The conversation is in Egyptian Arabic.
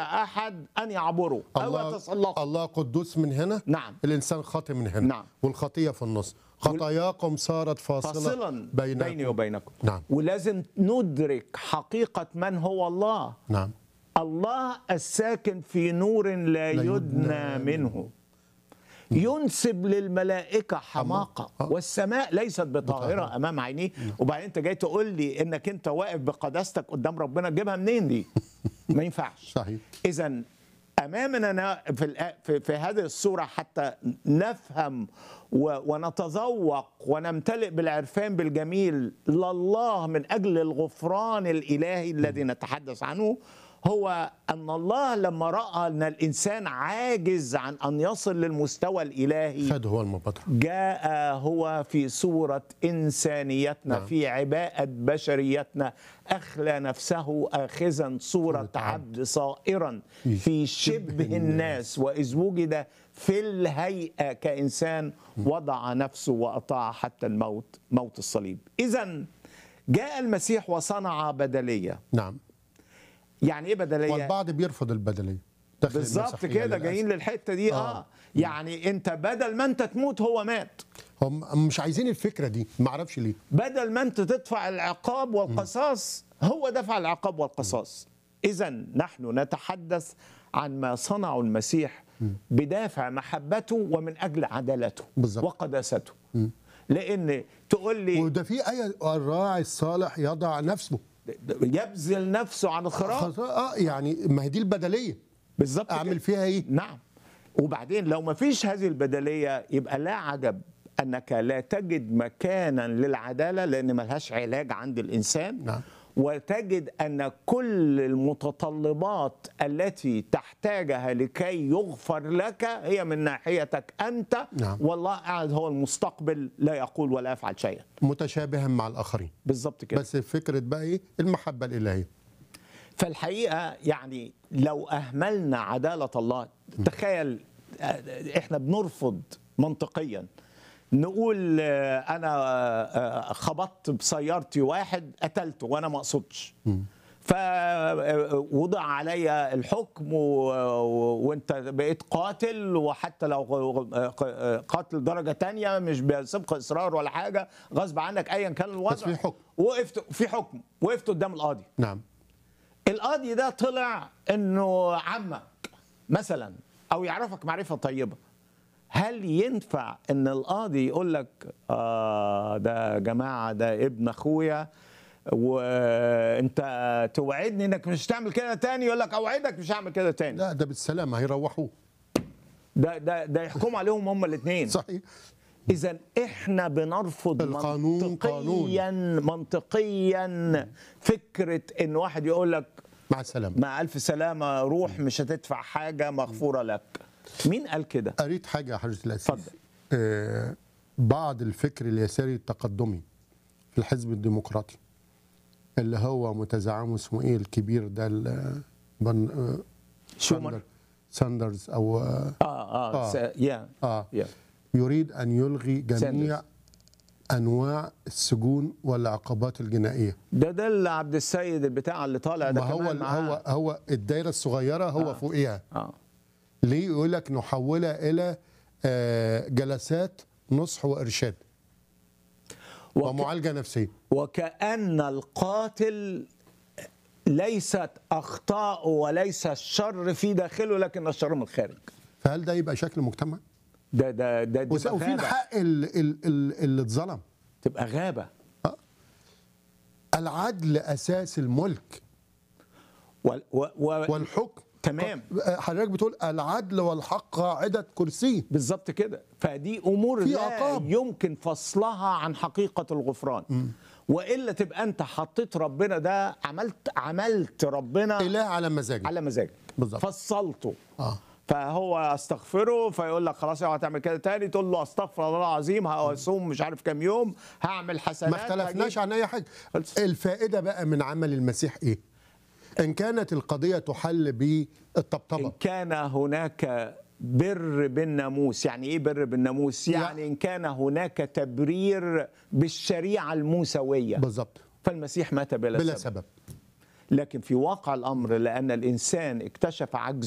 احد ان يعبره او يتسلط الله قدوس من هنا نعم. الانسان خاطئ من هنا نعم. والخطيه في النص خطاياكم صارت فاصله, فاصلا بينكم بيني وبينكم نعم. ولازم ندرك حقيقه من هو الله نعم الله الساكن في نور لا يدنى يدنى منه ينسب للملائكة حماقة آه. والسماء ليست بطاهرة أمام عينيه وبعدين أنت جاي تقول لي إنك أنت واقف بقداستك قدام ربنا تجيبها منين دي؟ ما ينفعش صحيح إذا أمامنا نا- في, الآ- في, في هذه الصورة حتى نفهم و- ونتذوق ونمتلئ بالعرفان بالجميل لله من أجل الغفران الإلهي الذي نتحدث عنه هو أن الله لما رأى أن الإنسان عاجز عن أن يصل للمستوى الإلهي خد هو المبادره جاء هو في صورة إنسانيتنا نعم. في عباءة بشريتنا أخلى نفسه آخذا صورة عبد صائرا في شبه الناس وإذ وجد في الهيئة كإنسان وضع نفسه وأطاع حتى الموت موت الصليب إذا جاء المسيح وصنع بدلية نعم يعني إيه بدلية؟ والبعض بيرفض البدليه داخل بالظبط المسيحية كده للأسف. جايين للحتة دي آه. آه. يعني أنت بدل ما أنت تموت هو مات هم مش عايزين الفكره دي ما اعرفش ليه بدل ما انت تدفع العقاب والقصاص هو دفع العقاب والقصاص اذا نحن نتحدث عن ما صنعه المسيح بدافع محبته ومن اجل عدالته بالظبط. وقداسته لان تقول لي وده في ايه الراعي الصالح يضع نفسه يبذل نفسه عن الخراف خلاص، اه يعني ما هي دي البدليه بالظبط اعمل كده. فيها ايه نعم وبعدين لو ما فيش هذه البدلية يبقى لا عجب أنك لا تجد مكانا للعدالة لأن ملهاش علاج عند الإنسان نعم. وتجد أن كل المتطلبات التي تحتاجها لكي يغفر لك هي من ناحيتك أنت نعم. والله قاعد هو المستقبل لا يقول ولا يفعل شيئا متشابها مع الاخرين بالظبط كده بس فكره بقى ايه المحبه الالهيه فالحقيقه يعني لو اهملنا عداله الله تخيل آه، احنا بنرفض منطقيا نقول آه، انا آه، خبطت بسيارتي واحد قتلته وانا ما اقصدش فوضع علي الحكم و... و- وانت بقيت قاتل وحتى لو قاتل درجه تانية مش بسبق اصرار ولا حاجه غصب عنك ايا كان الوضع بس في حكم. وقفت في حكم وقفت قدام القاضي نعم القاضي ده طلع انه عمك مثلا او يعرفك معرفه طيبه هل ينفع ان القاضي يقول لك آه ده يا جماعه ده ابن اخويا وانت توعدني انك مش هتعمل كده تاني يقول لك اوعدك مش هعمل كده تاني لا ده بالسلامه هيروحوه ده ده ده يحكموا عليهم هم الاثنين صحيح اذا احنا بنرفض القانون منطقيا منطقيا فكره ان واحد يقول لك مع السلامه مع ألف سلامة روح مش هتدفع حاجة مغفورة لك مين قال كده؟ قريت حاجه يا حضره الاسيس اتفضل. آه بعض الفكر اليساري التقدمي في الحزب الديمقراطي اللي هو متزعمه اسمه ايه الكبير ده ال- بن آه، شومر ساندر- ساندرز او آه اه اه, آه. س... يا آه يا يريد ان يلغي جميع ساندرز. انواع السجون والعقوبات الجنائيه ده ده اللي عبد السيد البتاع اللي طالع ده ما هو كمان معاه. هو هو الدايره الصغيره هو آه. فوقيها اه ليه يقول لك نحولها الى آه، جلسات نصح وارشاد وك... ومعالجه نفسيه وكأن القاتل ليست أخطاء وليس الشر في داخله لكن الشر من الخارج فهل ده يبقى شكل مجتمع؟ ده ده ده وس- تبقى وفين غابة حق ال- ال- ال- اللي اتظلم؟ تبقى غابة العدل اساس الملك وال... و... و... والحكم تمام. حضرتك بتقول العدل والحق قاعده كرسي بالظبط كده فدي امور في لا عقاب. يمكن فصلها عن حقيقه الغفران والا تبقى انت حطيت ربنا ده عملت عملت ربنا اله على مزاجك على مزاجك بالظبط. فصلته اه فهو استغفره فيقول لك خلاص اوعى تعمل كده تاني تقول له استغفر الله العظيم هصوم مش عارف كام يوم هعمل حسنات ما اختلفناش هجيب- عن اي حاجه خلص. الفائده بقى من عمل المسيح ايه ان كانت القضيه تحل ان بالطبطبه كان هناك بر بالناموس يعني ايه بر بالناموس يعني ان كان هناك تبرير بالشريعه الموسويه بالظبط فالمسيح مات بلا, بلا سبب. سبب لكن في واقع الامر لان الانسان اكتشف عجزه